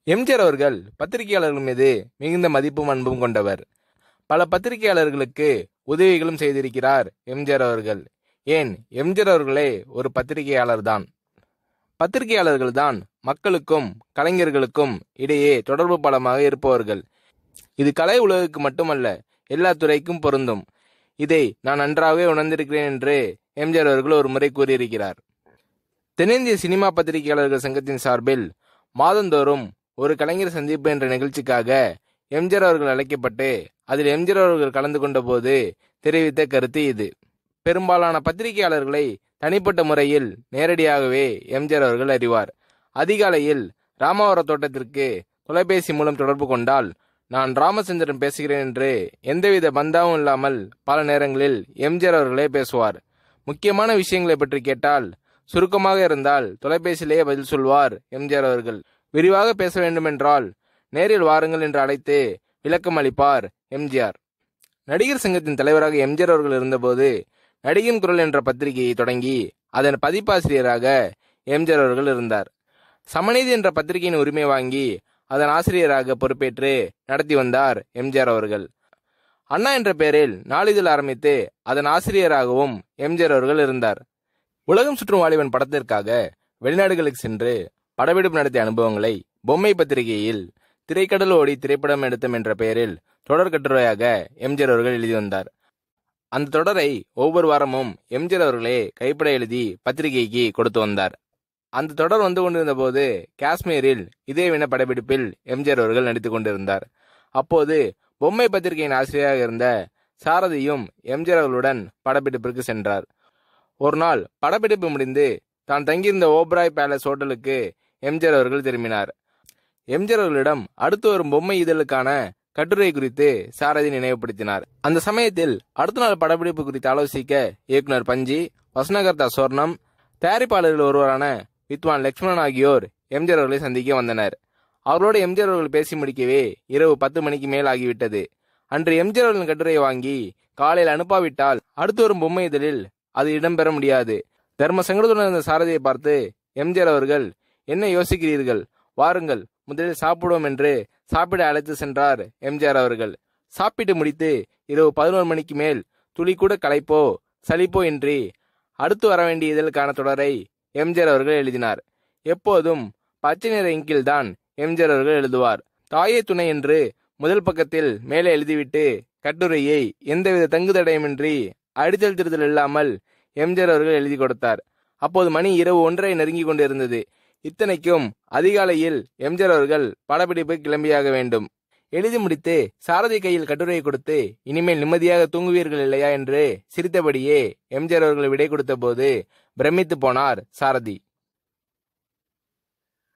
எம்ஜிஆர் அவர்கள் பத்திரிகையாளர்கள் மீது மிகுந்த மதிப்பும் அன்பும் கொண்டவர் பல பத்திரிகையாளர்களுக்கு உதவிகளும் செய்திருக்கிறார் எம்ஜிஆர் அவர்கள் ஏன் எம்ஜிஆர் அவர்களே ஒரு பத்திரிகையாளர் தான் பத்திரிகையாளர்கள் தான் மக்களுக்கும் கலைஞர்களுக்கும் இடையே தொடர்பு பாலமாக இருப்பவர்கள் இது கலை உலகுக்கு மட்டுமல்ல எல்லா துறைக்கும் பொருந்தும் இதை நான் நன்றாகவே உணர்ந்திருக்கிறேன் என்று எம்ஜிஆர் அவர்கள் ஒரு முறை கூறியிருக்கிறார் தென்னிந்திய சினிமா பத்திரிகையாளர்கள் சங்கத்தின் சார்பில் மாதந்தோறும் ஒரு கலைஞர் சந்திப்பு என்ற நிகழ்ச்சிக்காக எம்ஜிஆர் அவர்கள் அழைக்கப்பட்டு அதில் எம்ஜிஆர் அவர்கள் கலந்து கொண்ட போது தெரிவித்த கருத்து இது பெரும்பாலான பத்திரிகையாளர்களை தனிப்பட்ட முறையில் நேரடியாகவே எம்ஜிஆர் அவர்கள் அறிவார் அதிகாலையில் ராமவர தோட்டத்திற்கு தொலைபேசி மூலம் தொடர்பு கொண்டால் நான் ராமச்சந்திரன் பேசுகிறேன் என்று எந்தவித பந்தாவும் இல்லாமல் பல நேரங்களில் எம்ஜிஆர் அவர்களே பேசுவார் முக்கியமான விஷயங்களை பற்றி கேட்டால் சுருக்கமாக இருந்தால் தொலைபேசியிலேயே பதில் சொல்வார் எம்ஜிஆர் அவர்கள் விரிவாக பேச வேண்டுமென்றால் நேரில் வாருங்கள் என்று அழைத்து விளக்கம் அளிப்பார் எம்ஜிஆர் நடிகர் சங்கத்தின் தலைவராக எம்ஜிஆர் அவர்கள் இருந்தபோது நடிகன் குரல் என்ற பத்திரிகையை தொடங்கி அதன் பதிப்பாசிரியராக எம்ஜிஆர் அவர்கள் இருந்தார் சமநீதி என்ற பத்திரிகையின் உரிமை வாங்கி அதன் ஆசிரியராக பொறுப்பேற்று நடத்தி வந்தார் எம்ஜிஆர் அவர்கள் அண்ணா என்ற பெயரில் நாளிதழ் ஆரம்பித்து அதன் ஆசிரியராகவும் எம்ஜிஆர் அவர்கள் இருந்தார் உலகம் சுற்றும் வாலிபன் படத்திற்காக வெளிநாடுகளுக்கு சென்று படப்பிடிப்பு நடத்திய அனுபவங்களை பொம்மை பத்திரிகையில் திரைக்கடல் ஓடி திரைப்படம் எடுத்தோம் என்ற பெயரில் தொடர் கட்டுரையாக எம்ஜிஆர் அவர்கள் எழுதி வந்தார் அந்த தொடரை ஒவ்வொரு வாரமும் எம்ஜிஆர் அவர்களே கைப்பட எழுதி பத்திரிகைக்கு கொடுத்து வந்தார் அந்த தொடர் வந்து கொண்டிருந்த போது காஷ்மீரில் இதேவின படப்பிடிப்பில் எம்ஜிஆர் அவர்கள் நடித்துக் கொண்டிருந்தார் அப்போது பொம்மை பத்திரிகையின் ஆசிரியராக இருந்த சாரதியும் எம்ஜிஆர் அவர்களுடன் படப்பிடிப்பிற்கு சென்றார் ஒரு நாள் படப்பிடிப்பு முடிந்து தான் தங்கியிருந்த ஓப்ராய் பேலஸ் ஹோட்டலுக்கு எம்ஜிஆர் அவர்கள் திரும்பினார் எம்ஜிஆர் அவர்களிடம் அடுத்து வரும் பொம்மை இதழுக்கான கட்டுரை குறித்து சாரதி நினைவுபடுத்தினார் அந்த சமயத்தில் அடுத்த நாள் படப்பிடிப்பு குறித்து ஆலோசிக்க இயக்குனர் பஞ்சி வசனகர்த்தா சொர்ணம் தயாரிப்பாளர்கள் ஒருவரான வித்வான் லக்ஷ்மணன் ஆகியோர் எம்ஜிஆர் அவர்களை சந்திக்க வந்தனர் அவர்களோடு எம்ஜிஆர் அவர்கள் பேசி முடிக்கவே இரவு பத்து மணிக்கு மேல் ஆகிவிட்டது அன்று எம்ஜிஆர் அவர்களின் கட்டுரையை வாங்கி காலையில் அனுப்பாவிட்டால் அடுத்து வரும் பொம்மை இதழில் அது இடம்பெற முடியாது தர்ம சங்கடத்துடன் இருந்த சாரதியை பார்த்து எம்ஜிஆர் அவர்கள் என்ன யோசிக்கிறீர்கள் வாருங்கள் முதலில் சாப்பிடுவோம் என்று சாப்பிட அழைத்து சென்றார் எம்ஜிஆர் அவர்கள் சாப்பிட்டு முடித்து இரவு பதினோரு மணிக்கு மேல் துளி கூட களைப்போ சலிப்போ இன்றி அடுத்து வர வேண்டிய இதழுக்கான தொடரை எம்ஜிஆர் அவர்கள் எழுதினார் எப்போதும் பச்சை நிற இங்கில் தான் எம்ஜிஆர் அவர்கள் எழுதுவார் தாயே துணை என்று முதல் பக்கத்தில் மேலே எழுதிவிட்டு கட்டுரையை எந்தவித தங்குதடையுமின்றி அடித்தல் திருத்தல் இல்லாமல் எம்ஜிஆர் அவர்கள் எழுதி கொடுத்தார் அப்போது மணி இரவு ஒன்றரை நெருங்கி கொண்டிருந்தது இத்தனைக்கும் அதிகாலையில் எம்ஜிஆர் அவர்கள் படப்பிடிப்பு கிளம்பியாக வேண்டும் எழுதி முடித்து சாரதி கையில் கட்டுரையை கொடுத்து இனிமேல் நிம்மதியாக தூங்குவீர்கள் இல்லையா என்று சிரித்தபடியே எம்ஜிஆர் அவர்கள் விடை கொடுத்த போது பிரமித்து போனார் சாரதி